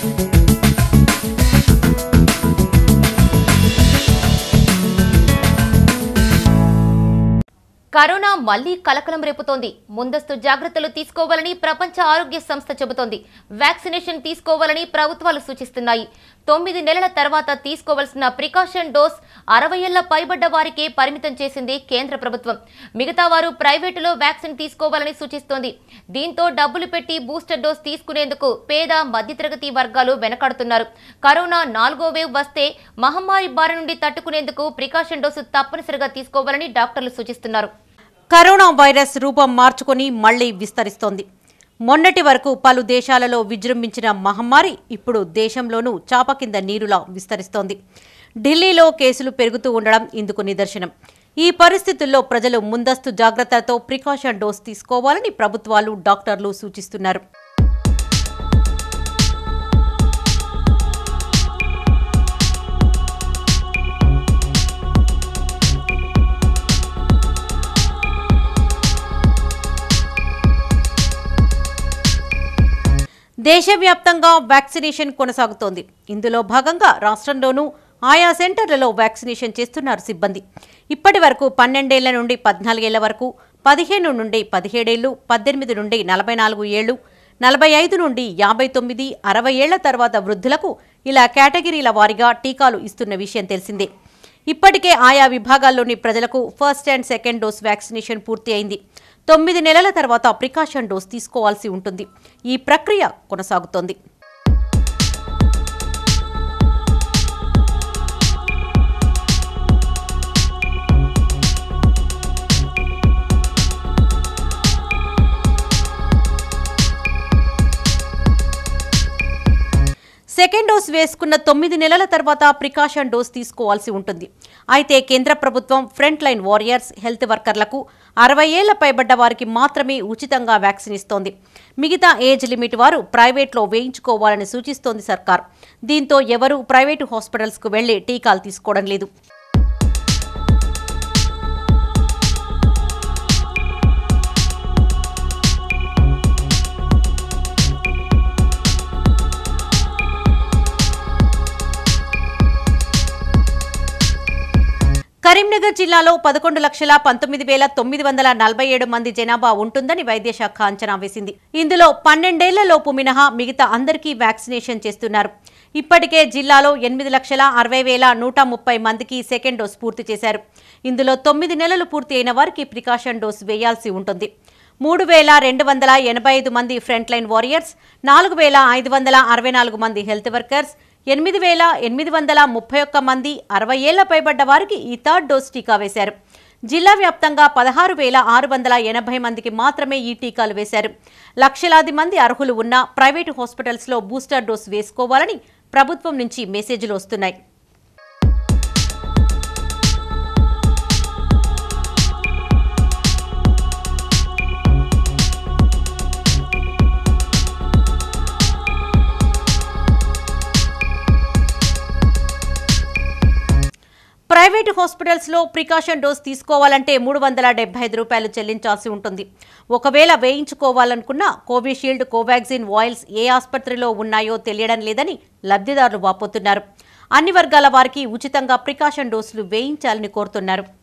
corona మళ్లీ కలకలం రేపుతోంది ముందస్తు జాగ్రత్తలు తీసుకోవాలని ప్రపంచ ఆరోగ్య సంస్థ చెబుతోంది వ్యాక్సినేషన్ తీసుకోవాలని ప్రభుత్వాలు సూచిస్తున్నాయి తొమ్మిది నెలల తర్వాత తీసుకోవాల్సిన ప్రికాషన్ డోస్ అరవై ఏళ్ల పైబడ్డ వారికే పరిమితం చేసింది కేంద్ర ప్రభుత్వం మిగతా వారు ప్రైవేటులో వ్యాక్సిన్ తీసుకోవాలని సూచిస్తోంది దీంతో డబ్బులు పెట్టి బూస్టర్ డోస్ తీసుకునేందుకు పేద మధ్యతరగతి వర్గాలు వెనకాడుతున్నారు కరోనా నాలుగో వేవ్ వస్తే మహమ్మారి బారి నుండి తట్టుకునేందుకు ప్రికాషన్ డోసు తప్పనిసరిగా తీసుకోవాలని డాక్టర్లు సూచిస్తున్నారు కరోనా వైరస్ రూపం మార్చుకొని మళ్లీ విస్తరిస్తోంది మొన్నటి వరకు పలు దేశాలలో విజృంభించిన మహమ్మారి ఇప్పుడు దేశంలోనూ చాప కింద నీరులా విస్తరిస్తోంది ఢిల్లీలో కేసులు పెరుగుతూ ఉండడం ఇందుకు నిదర్శనం ఈ పరిస్థితుల్లో ప్రజలు ముందస్తు జాగ్రత్తలతో ప్రికాషన్ డోస్ తీసుకోవాలని ప్రభుత్వాలు డాక్టర్లు సూచిస్తున్నారు దేశవ్యాప్తంగా వ్యాక్సినేషన్ కొనసాగుతోంది ఇందులో భాగంగా రాష్ట్రంలోనూ ఆయా సెంటర్లలో వ్యాక్సినేషన్ చేస్తున్నారు సిబ్బంది ఇప్పటి వరకు పన్నెండేళ్ల నుండి పద్నాలుగేళ్ల వరకు పదిహేను నుండి పదిహేడేళ్లు పద్దెనిమిది నుండి నలభై నాలుగు ఏళ్లు నలభై ఐదు నుండి యాభై తొమ్మిది అరవై ఏళ్ల తర్వాత వృద్ధులకు ఇలా కేటగిరీల వారీగా టీకాలు ఇస్తున్న విషయం తెలిసిందే ఇప్పటికే ఆయా విభాగాల్లోని ప్రజలకు first and second dose vaccination పూర్తి అయింది తొమ్మిది నెలల తర్వాత ప్రికాషన్ డోస్ తీసుకోవాల్సి ఉంటుంది ఈ ప్రక్రియ కొనసాగుతోంది సెకండ్ డోస్ వేసుకున్న తొమ్మిది నెలల తర్వాత ప్రికాషన్ డోస్ తీసుకోవాల్సి ఉంటుంది అయితే కేంద్ర ప్రభుత్వం ఫ్రంట్ లైన్ వారియర్స్ హెల్త్ వర్కర్లకు అరవై ఏళ్ల పైబడ్డ వారికి మాత్రమే ఉచితంగా వ్యాక్సిన్ ఇస్తోంది మిగతా ఏజ్ లిమిట్ వారు ప్రైవేట్లో వేయించుకోవాలని సూచిస్తోంది సర్కార్ దీంతో ఎవరూ ప్రైవేటు హాస్పిటల్స్కు వెళ్లి టీకాలు తీసుకోవడం లేదు కరీంనగర్ జిల్లాలో పదకొండు లక్షల పంతొమ్మిది వేల తొమ్మిది వందల నలభై ఏడు మంది జనాభా ఉంటుందని వైద్యశాఖ అంచనా వేసింది ఇందులో పన్నెండేళ్ల లోపు మినహా మిగతా అందరికీ వ్యాక్సినేషన్ చేస్తున్నారు ఇప్పటికే జిల్లాలో ఎనిమిది లక్షల అరవై వేల నూట ముప్పై మందికి సెకండ్ డోస్ పూర్తి చేశారు ఇందులో తొమ్మిది నెలలు పూర్తి అయిన వారికి ప్రికాషన్ డోస్ వేయాల్సి ఉంటుంది మూడు వేల రెండు వందల ఎనభై ఐదు మంది ఫ్రంట్ లైన్ వారియర్స్ నాలుగు వేల ఐదు వందల అరవై నాలుగు మంది హెల్త్ వర్కర్స్ ఎనిమిది వేల ఎనిమిది వందల ముప్పై ఒక్క మంది అరవై ఏళ్ల పైబడ్డ వారికి ఈ థర్డ్ డోస్ టీకా వేశారు జిల్లా వ్యాప్తంగా పదహారు వేల ఆరు వందల ఎనభై మందికి మాత్రమే ఈ టీకాలు వేశారు లక్షలాది మంది అర్హులు ఉన్న ప్రైవేటు హాస్పిటల్స్లో బూస్టర్ డోస్ వేసుకోవాలని ప్రభుత్వం నుంచి మెసేజ్లు వస్తున్నాయి ప్రైవేటు హాస్పిటల్స్లో ప్రికాషన్ డోస్ తీసుకోవాలంటే మూడు వందల డెబ్బై ఐదు రూపాయలు చెల్లించాల్సి ఉంటుంది ఒకవేళ వేయించుకోవాలనుకున్న కోవిషీల్డ్ కోవాక్సిన్ వాయిల్స్ ఏ ఆసుపత్రిలో ఉన్నాయో తెలియడం లేదని లబ్ధిదారులు వాపోతున్నారు అన్ని వర్గాల వారికి ఉచితంగా ప్రికాషన్ డోసులు వేయించాలని కోరుతున్నారు